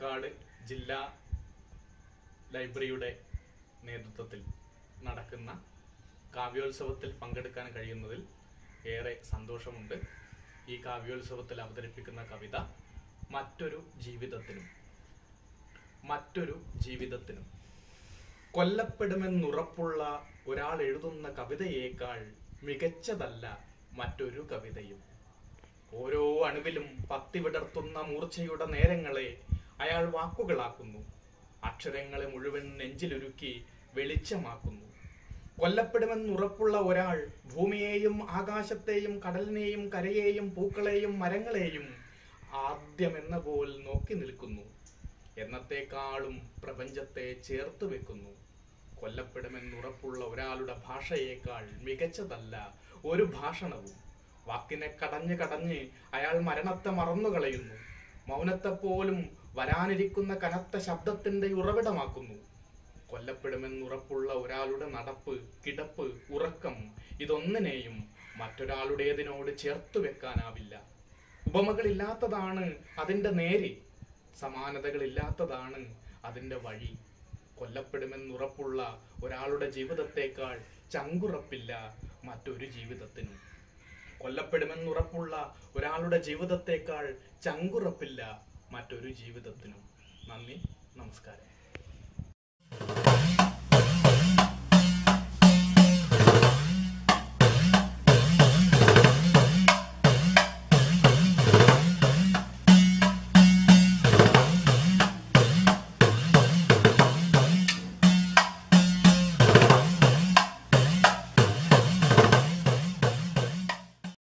പാലക്കാട് ജില്ലാ ലൈബ്രറിയുടെ നേതൃത്വത്തിൽ നടക്കുന്ന കാവ്യോത്സവത്തിൽ പങ്കെടുക്കാൻ കഴിയുന്നതിൽ ഏറെ സന്തോഷമുണ്ട് ഈ കാവ്യോത്സവത്തിൽ അവതരിപ്പിക്കുന്ന കവിത മറ്റൊരു ജീവിതത്തിനും മറ്റൊരു ജീവിതത്തിനും കൊല്ലപ്പെടുമെന്നുറപ്പുള്ള ഒരാൾ എഴുതുന്ന കവിതയേക്കാൾ മികച്ചതല്ല മറ്റൊരു കവിതയും ഓരോ അണുവിലും പത്തി വിടർത്തുന്ന മൂർച്ചയുടെ നേരങ്ങളെ അയാൾ വാക്കുകളാക്കുന്നു അക്ഷരങ്ങളെ മുഴുവൻ നെഞ്ചിലുരുക്കി വെളിച്ചമാക്കുന്നു കൊല്ലപ്പെടുമെന്നുറപ്പുള്ള ഒരാൾ ഭൂമിയെയും ആകാശത്തെയും കടലിനെയും കരയെയും പൂക്കളെയും മരങ്ങളെയും ആദ്യമെന്ന പോൽ നോക്കി നിൽക്കുന്നു എന്നത്തെക്കാളും പ്രപഞ്ചത്തെ ചേർത്ത് വെക്കുന്നു കൊല്ലപ്പെടുമെന്നുറപ്പുള്ള ഒരാളുടെ ഭാഷയേക്കാൾ മികച്ചതല്ല ഒരു ഭാഷണവും വാക്കിനെ കടഞ്ഞ് കടഞ്ഞ് അയാൾ മരണത്തെ മറന്നു കളയുന്നു മൗനത്തെ പോലും വരാനിരിക്കുന്ന കനത്ത ശബ്ദത്തിന്റെ ഉറവിടമാക്കുന്നു കൊല്ലപ്പെടുമെന്നുറപ്പുള്ള ഒരാളുടെ നടപ്പ് കിടപ്പ് ഉറക്കം ഇതൊന്നിനെയും മറ്റൊരാളുടേതിനോട് ചേർത്ത് വെക്കാനാവില്ല ഉപമകളില്ലാത്തതാണ് അതിന്റെ നേര് സമാനതകളില്ലാത്തതാണ് അതിന്റെ വഴി കൊല്ലപ്പെടുമെന്നുറപ്പുള്ള ഒരാളുടെ ജീവിതത്തേക്കാൾ ചങ്കുറപ്പില്ല മറ്റൊരു ജീവിതത്തിനും കൊല്ലപ്പെടുമെന്നുറപ്പുള്ള ഒരാളുടെ ജീവിതത്തേക്കാൾ ചങ്കുറപ്പില്ല മറ്റൊരു ജീവിതത്തിനും നന്ദി നമസ്കാരം